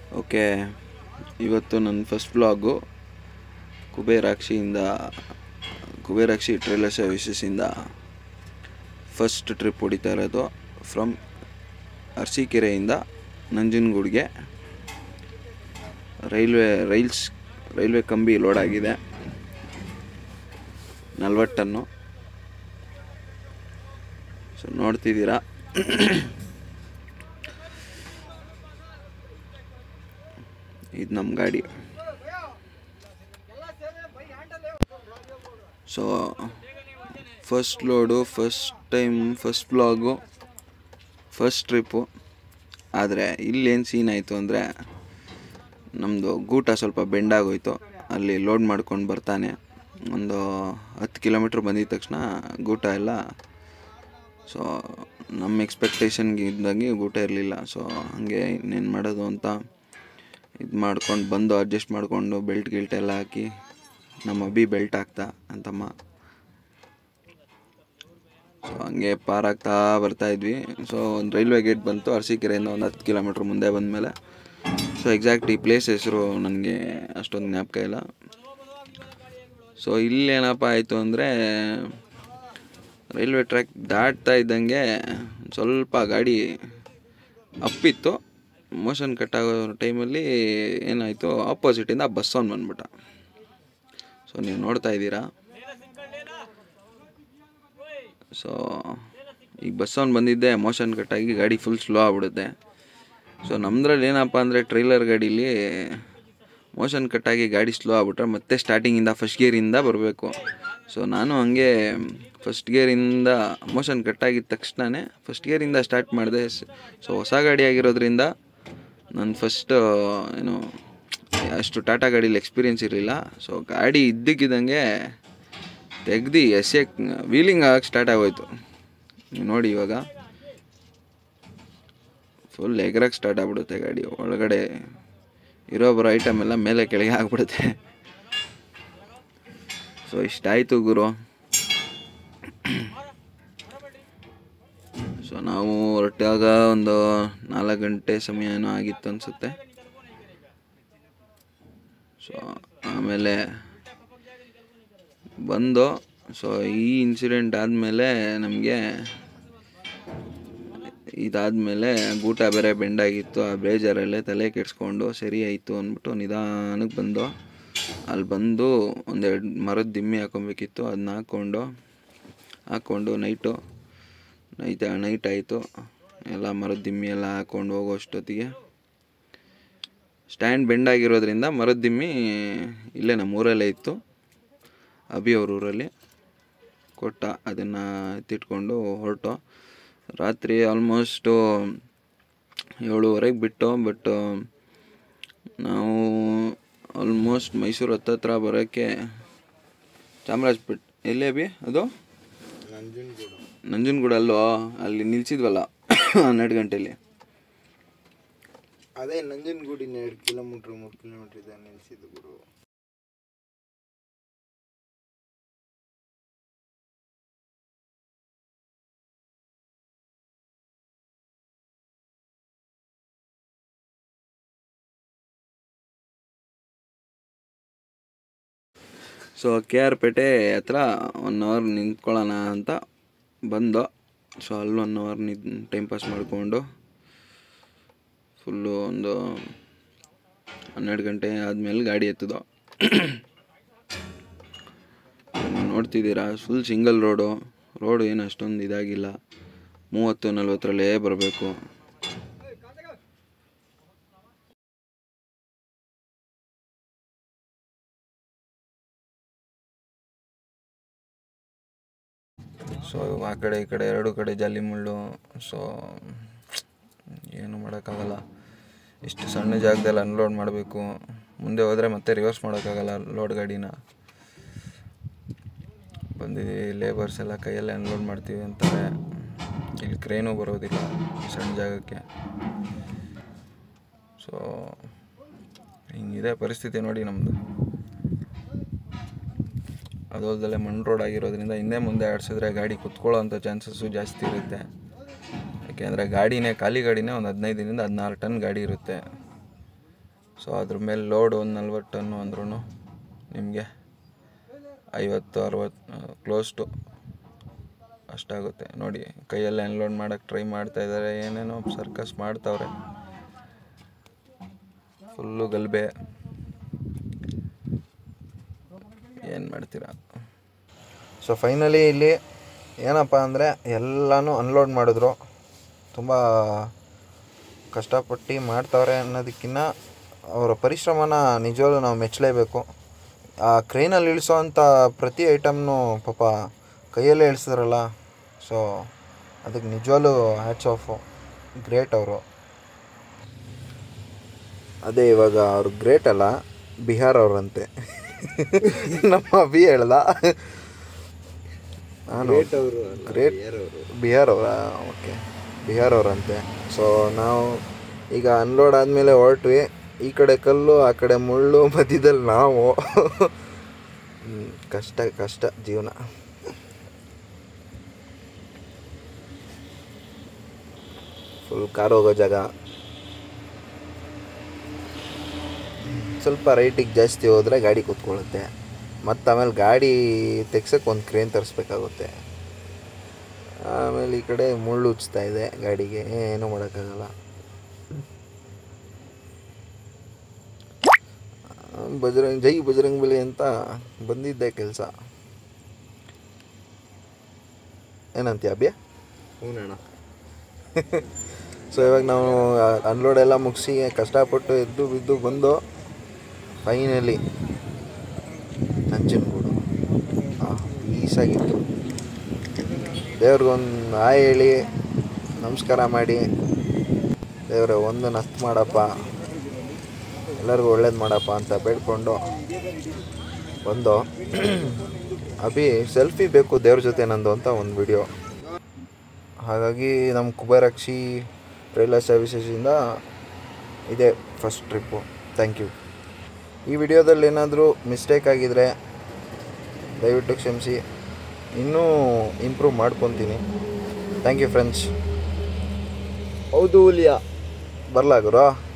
okay ಇವತ್ತು ನನ್ನ first blog ಕುಬೇರಾಕ್ಷಿಯಿಂದ ಕುಬೇರಾಕ್ಷಿ ಟ್ರೇಲರ್ ಸರ್ವಿಸಸ್ಸಿಂದ ಫಸ್ಟ್ ಟ್ರಿಪ್ ಹೊಡಿತಾ ಇರೋದು ಫ್ರಮ್ ಅರಸೀಕೆರೆಯಿಂದ ನಂಜನಗೂಡಿಗೆ ರೈಲ್ವೆ ರೈಲ್ಸ್ ರೈಲ್ವೆ ಕಂಬಿ ಲೋಡ್ ಆಗಿದೆ ನಲ್ವತ್ತು ಟನ್ನು ಸೊ ನೋಡ್ತಿದ್ದೀರಾ ಇದು ನಮ್ಮ ಗಾಡಿ so first load first time first blog first trip ಆದರೆ ಇಲ್ಲೇನು ಸೀನ್ ಆಯಿತು ಅಂದರೆ ನಮ್ಮದು ಗೂಟ ಸ್ವಲ್ಪ ಬೆಂಡಾಗೋಯ್ತು ಅಲ್ಲಿ ಲೋಡ್ ಮಾಡ್ಕೊಂಡು ಬರ್ತಾನೆ ಒಂದು ಹತ್ತು ಕಿಲೋಮೀಟ್ರ್ ಬಂದಿದ ತಕ್ಷಣ ಗೂಟ ಎಲ್ಲ ಸೊ ನಮ್ಮ ಎಕ್ಸ್ಪೆಕ್ಟೇಷನ್ಗೆ ಇದ್ದಂಗೆ ಊಟ ಇರಲಿಲ್ಲ ಸೊ ಹಾಗೆ ಇನ್ನೇನು ಮಾಡೋದು ಅಂತ ಇದು ಮಾಡ್ಕೊಂಡು ಬಂದು ಅಡ್ಜಸ್ಟ್ ಮಾಡಿಕೊಂಡು ಬೆಲ್ಟ್ ಗಿಲ್ಟ್ ಎಲ್ಲ ಹಾಕಿ ನಮ್ಮ ಅಬ್ಬಿ ಬೆಲ್ಟ್ ಹಾಕ್ತಾ ಅಂತಮ್ಮ ಸೊ ಹಂಗೆ ಪಾರಾಗ್ತಾ ಬರ್ತಾ ಇದ್ವಿ ಸೊ ಒಂದು ರೈಲ್ವೆ ಗೇಟ್ ಬಂತು ಅರಸೀಕೆರೆಯಿಂದ ಒಂದು ಹತ್ತು ಕಿಲೋಮೀಟ್ರ್ ಮುಂದೆ ಬಂದಮೇಲೆ ಸೊ ಎಕ್ಸಾಕ್ಟ್ ಈ ಪ್ಲೇಸ್ ಹೆಸರು ನನಗೆ ಅಷ್ಟೊಂದು ಜ್ಞಾಪಕ ಇಲ್ಲ ಸೊ ಇಲ್ಲೇನಪ್ಪ ಆಯಿತು ಅಂದರೆ ರೈಲ್ವೆ ಟ್ರ್ಯಾಕ್ ದಾಟ್ತಾ ಇದ್ದಂಗೆ ಸ್ವಲ್ಪ ಗಾಡಿ ಅಪ್ಪಿತ್ತು ಮೋಷನ್ ಕಟ್ ಆಗೋ ಟೈಮಲ್ಲಿ ಏನಾಯಿತು ಆಪೋಸಿಟಿಂದ ಬಸ್ ಅವ್ನು ಬಂದ್ಬಿಟ್ಟ ಸೊ ನೀವು ನೋಡ್ತಾ ಇದ್ದೀರಾ ಸೊ ಈಗ ಬಸ್ ಅವ್ನು ಬಂದಿದ್ದೆ ಮೋಷನ್ ಕಟ್ಟಾಗಿ ಗಾಡಿ ಫುಲ್ ಸ್ಲೋ ಆಗ್ಬಿಡುತ್ತೆ ಸೊ ನಮ್ಮದ್ರಲ್ಲಿ ಏನಪ್ಪ ಅಂದರೆ ಟ್ರೈಲರ್ ಗಾಡೀಲಿ ಮೋಷನ್ ಕಟ್ಟಾಗಿ ಗಾಡಿ ಸ್ಲೋ ಆಗ್ಬಿಟ್ರೆ ಮತ್ತೆ ಸ್ಟಾರ್ಟಿಂಗಿಂದ ಫಸ್ಟ್ ಗೇರಿಂದ ಬರಬೇಕು ಸೊ ನಾನು ಹಂಗೆ ಫಸ್ಟ್ ಗೇರಿಂದ ಮೋಷನ್ ಕಟ್ಟಾಗಿದ ತಕ್ಷಣವೇ ಫಸ್ಟ್ ಗೇರಿಂದ ಸ್ಟಾರ್ಟ್ ಮಾಡಿದೆ ಸೊ ಹೊಸ ಗಾಡಿ ಆಗಿರೋದ್ರಿಂದ ನಾನು ಫಸ್ಟ್ ಏನು ಅಷ್ಟು ಟಾಟಾ ಗಾಡೀಲಿ ಎಕ್ಸ್ಪೀರಿಯೆನ್ಸ್ ಇರಲಿಲ್ಲ ಸೊ ಗಾಡಿ ಇದ್ದಕ್ಕಿದ್ದಂಗೆ ತೆಗ್ದು ಎಸೆ ವೀಲಿಂಗ್ ಆಗಕ್ಕೆ ಸ್ಟಾರ್ಟ್ ಆಗೋಯ್ತು ನೀವು ನೋಡಿ ಇವಾಗ ಫುಲ್ ಎಗರಕ್ಕೆ ಸ್ಟಾರ್ಟ್ ಆಗ್ಬಿಡುತ್ತೆ ಗಾಡಿ ಒಳಗಡೆ ಇರೋ ಬರೋ ಐಟಮ್ ಎಲ್ಲ ಮೇಲೆ ಕೆಳಗೆ ಆಗ್ಬಿಡುತ್ತೆ ಸೊ ಇಷ್ಟಾಯಿತು ಗುರು ಸೊ ನಾವು ಹೊರಟಾಗ ಒಂದು ನಾಲ್ಕು ಗಂಟೆ ಸಮಯ ಏನೋ ಆಗಿತ್ತು ಅನಿಸುತ್ತೆ ಸೊ ಆಮೇಲೆ ಬಂದು ಸೊ ಈ ಇನ್ಸಿಡೆಂಟ್ ಆದಮೇಲೆ ನಮಗೆ ಇದಾದಮೇಲೆ ಗೂಟ ಬೇರೆ ಬೆಂಡಾಗಿತ್ತು ಆ ಬೇಜಾರಲ್ಲೇ ತಲೆ ಕೆಡಿಸ್ಕೊಂಡು ಸರಿ ಆಯಿತು ಅಂದ್ಬಿಟ್ಟು ನಿಧಾನಕ್ಕೆ ಬಂದು ಅಲ್ಲಿ ಬಂದು ಒಂದೆರಡು ಮರದ ದಿಮ್ಮಿ ಹಾಕೊಬೇಕಿತ್ತು ಅದನ್ನ ಹಾಕ್ಕೊಂಡು ಹಾಕ್ಕೊಂಡು ನೈಟು ನೈಟ್ ನೈಟ್ ಆಯಿತು ಎಲ್ಲ ಮರದ ದಿಮ್ಮಿ ಎಲ್ಲ ಹಾಕ್ಕೊಂಡು ಹೋಗೋ ಅಷ್ಟೊತ್ತಿಗೆ ಸ್ಟ್ಯಾಂಡ್ ಬೆಂಡ್ ಆಗಿರೋದ್ರಿಂದ ಮರದ ದಿಮ್ಮಿ ಇಲ್ಲೇ ನಮ್ಮ ಊರಲ್ಲೇ ಇತ್ತು ಅಭಿ ಅವ್ರ ಊರಲ್ಲಿ ಕೊಟ್ಟ ಅದನ್ನು ಎತ್ತಿಟ್ಕೊಂಡು ಹೊರಟು ರಾತ್ರಿ ಆಲ್ಮೋಸ್ಟು ಏಳುವರೆಗೆ ಬಿಟ್ಟು ಬಟ್ ನಾವು ಆಲ್ಮೋಸ್ಟ್ ಮೈಸೂರು ಹತ್ತತ್ರ ಬರೋಕ್ಕೆ ಚಾಮರಾಜಪೇಟೆ ಎಲ್ಲೇ ಅಭಿ ಅದು ನಂಜನಗೂಡು ಅಲ್ಲೋ ಅಲ್ಲಿ ನಿಲ್ಸಿದ್ವಲ್ಲ ಹನ್ನೆರಡು ಗಂಟೆಲಿ ಅದೇ ನಂಜನಗೂಡಿನ ಎರಡು ಕಿಲೋಮೀಟ್ರ್ ಮೂರು ಕಿಲೋಮೀಟ್ರ್ ಇದೆ ನಿಲ್ಸಿದ್ದು ಗುರು ಸೊ ಕೆ ಆರ್ ಪೇಟೆ ಹತ್ರ ಒನ್ ಅವರ್ ನಿಂತ್ಕೊಳ್ಳೋಣ ಅಂತ ಬಂದು ಸೊ ಅಲ್ಲಿ ಒನ್ ಅವರ್ ನಿ ಟೈಮ್ ಪಾಸ್ ಮಾಡಿಕೊಂಡು ಫುಲ್ಲು ಒಂದು ಹನ್ನೆರಡು ಗಂಟೆ ಆದಮೇಲೆ ಗಾಡಿ ಎತ್ತದೋ ನೀವು ನೋಡ್ತಿದ್ದೀರಾ ಫುಲ್ ಸಿಂಗಲ್ ರೋಡು ರೋಡು ಏನು ಅಷ್ಟೊಂದು ಇದಾಗಿಲ್ಲ ಮೂವತ್ತು ನಲ್ವತ್ತರಲ್ಲೇ ಬರಬೇಕು ಸೊ ಆ ಕಡೆ ಈ ಕಡೆ ಎರಡು ಕಡೆ ಜಾಲಿ ಮುಳ್ಳು ಸೊ ಏನು ಮಾಡೋಕ್ಕಾಗಲ್ಲ ಇಷ್ಟು ಸಣ್ಣ ಜಾಗದಲ್ಲಿ ಅನ್ಲೋಡ್ ಮಾಡಬೇಕು ಮುಂದೆ ಹೋದರೆ ಮತ್ತೆ ರಿವರ್ಸ್ ಮಾಡೋಕ್ಕಾಗಲ್ಲ ಲೋಡ್ ಗಾಡಿನ ಬಂದಿದ್ದೀವಿ ಲೇಬರ್ಸ್ ಎಲ್ಲ ಕೈಯಲ್ಲೇ ಅನ್ಲೋಡ್ ಮಾಡ್ತೀವಿ ಅಂತಾರೆ ಇಲ್ಲಿ ಕ್ರೇನು ಬರೋದಿಲ್ಲ ಸಣ್ಣ ಜಾಗಕ್ಕೆ ಸೊ ಹಿಂಗಿದೆ ಪರಿಸ್ಥಿತಿ ನೋಡಿ ನಮ್ಮದು ಅದಲ್ಲದೆ ಮಣ್ಣು ರೋಡ್ ಆಗಿರೋದ್ರಿಂದ ಹಿಂದೆ ಮುಂದೆ ಆಡಿಸಿದ್ರೆ ಗಾಡಿ ಕುತ್ಕೊಳ್ಳೋ ಅಂಥ ಚಾನ್ಸಸ್ಸು ಜಾಸ್ತಿ ಇರುತ್ತೆ ಯಾಕೆಂದರೆ ಗಾಡಿನೇ ಖಾಲಿ ಗಾಡಿನೇ ಒಂದು ಹದಿನೈದರಿಂದ ಹದಿನಾರು ಟನ್ ಗಾಡಿ ಇರುತ್ತೆ ಸೊ ಅದ್ರ ಮೇಲೆ ಲೋಡ್ ಒಂದು ನಲ್ವತ್ತು ಟನ್ನು ಅಂದ್ರೂ ನಿಮಗೆ ಐವತ್ತು ಅರವತ್ತು ಕ್ಲೋಸ್ ಟು ಅಷ್ಟಾಗುತ್ತೆ ನೋಡಿ ಕೈಯಲ್ಲಿ ಅನ್ಲೋಡ್ ಮಾಡೋಕ್ಕೆ ಟ್ರೈ ಮಾಡ್ತಾ ಇದ್ದಾರೆ ಏನೇನೋ ಸರ್ಕಸ್ ಮಾಡ್ತಾವ್ರೆ ಫುಲ್ಲು ಗಲ್ಬೆ ಏನು ಮಾಡ್ತೀರಾ ಸೊ ಫೈನಲಿ ಇಲ್ಲಿ ಏನಪ್ಪ ಅಂದರೆ ಎಲ್ಲನೂ ಅನ್ಲೋಡ್ ಮಾಡಿದ್ರು ತುಂಬ ಕಷ್ಟಪಟ್ಟು ಮಾಡ್ತಾವ್ರೆ ಅನ್ನೋದಕ್ಕಿಂತ ಅವರ ಪರಿಶ್ರಮನ ನಿಜವಾಗ್ಲೂ ನಾವು ಮೆಚ್ಚಲೇಬೇಕು ಆ ಕ್ರೈನಲ್ಲಿ ಇಳಿಸೋ ಅಂಥ ಪ್ರತಿ ಐಟಮ್ನು ಪಾಪ ಕೈಯಲ್ಲೇ ಇಳಿಸಿದ್ರಲ್ಲ ಸೊ ಅದಕ್ಕೆ ನಿಜವಾಗ್ಲೂ ಹ್ಯಾಟ್ಸ್ ಆಫು ಗ್ರೇಟ್ ಅವರು ಅದೇ ಇವಾಗ ಅವ್ರು ಗ್ರೇಟ್ ಅಲ್ಲ ಬಿಹಾರ್ ಅವ್ರಂತೆ ನಮ್ಮ ಅಭಿ ಹೇಳ್ದ ನಾನು ಗ್ರೇಟ್ ಬಿಹಾರ್ ಅವರ ಓಕೆ ಬಿಹಾರ್ ಅವರಂತೆ ಸೊ ನಾವು ಈಗ ಅನ್ಲೋಡ್ ಆದಮೇಲೆ ಹೊರಟ್ವಿ ಈ ಕಡೆ ಕಲ್ಲು ಆ ಕಡೆ ಮುಳ್ಳು ಮಧ್ಯದಲ್ಲಿ ನಾವು ಹ್ಮ್, ಕಷ್ಟ ಕಷ್ಟ ಜೀವನ ಫುಲ್ ಕಾರ್ ಹೋಗೋ ಜಾಗ ಸ್ವಲ್ಪ ರೈಟಿಗೆ ಜಾಸ್ತಿ ಹೋದರೆ ಗಾಡಿ ಕೂತ್ಕೊಳ್ಳುತ್ತೆ ಮತ್ತು ಆಮೇಲೆ ಗಾಡಿ ತೆಗ್ಸಕ್ಕೆ ಒಂದು ಕ್ರೇನ್ ತರಿಸ್ಬೇಕಾಗುತ್ತೆ ಆಮೇಲೆ ಈ ಕಡೆ ಮುಳ್ಳು ಉಚ್ತಾ ಇದೆ ಗಾಡಿಗೆ ಏನೂ ಮಾಡೋಕ್ಕಾಗಲ್ಲ ಬಜರಂಗ್ ಜೈ ಬಜರಂಗ್ ಬಲಿ ಅಂತ ಬಂದಿದ್ದೆ ಕೆಲಸ ಏನಂತೀಯ ಅಭ್ಯ ಹ್ಞೂನಣ್ಣ ಸೊ ಇವಾಗ ನಾವು ಅನ್ಲೋಡ್ ಎಲ್ಲ ಮುಗಿಸಿ ಕಷ್ಟಪಟ್ಟು ಎದ್ದು ಬಿದ್ದು ಬಂದು ಫೈನಲಿ ನಂಜನಗೂಡು ಪೀಸಾಗಿತ್ತು ದೇವ್ರಿಗೊಂದು ಆಯ್ ಹೇಳಿ ನಮಸ್ಕಾರ ಮಾಡಿ ದೇವ್ರೆ ಒಂದು ನತ್ ಮಾಡಪ್ಪ ಎಲ್ಲರಿಗೂ ಒಳ್ಳೇದು ಮಾಡಪ್ಪ ಅಂತ ಬೇಡ್ಕೊಂಡು ಬಂದು ಅಭಿ ಸೆಲ್ಫಿ ಬೇಕು ದೇವ್ರ ಜೊತೆ ನಂದು ಅಂತ ಒಂದು ವಿಡಿಯೋ ಹಾಗಾಗಿ ನಮ್ಮ ಕುಬೇರಾಕ್ಷಿ ಟ್ರೈಲರ್ ಸರ್ವಿಸಸಿಂದ ಇದೇ ಫಸ್ಟ್ ಟ್ರಿಪ್ಪು ಥ್ಯಾಂಕ್ ಯು ಈ ವಿಡಿಯೋದಲ್ಲಿ ಏನಾದರೂ ಮಿಸ್ಟೇಕ್ ಆಗಿದರೆ ದಯವಿಟ್ಟು ಕ್ಷಮಿಸಿ ಇನ್ನೂ ಇಂಪ್ರೂವ್ ಮಾಡ್ಕೊತೀನಿ ಥ್ಯಾಂಕ್ ಯು ಫ್ರೆಂಡ್ಸ್ ಹೌದು ಹುಲಿಯ ಬರಲಾ ಗುರು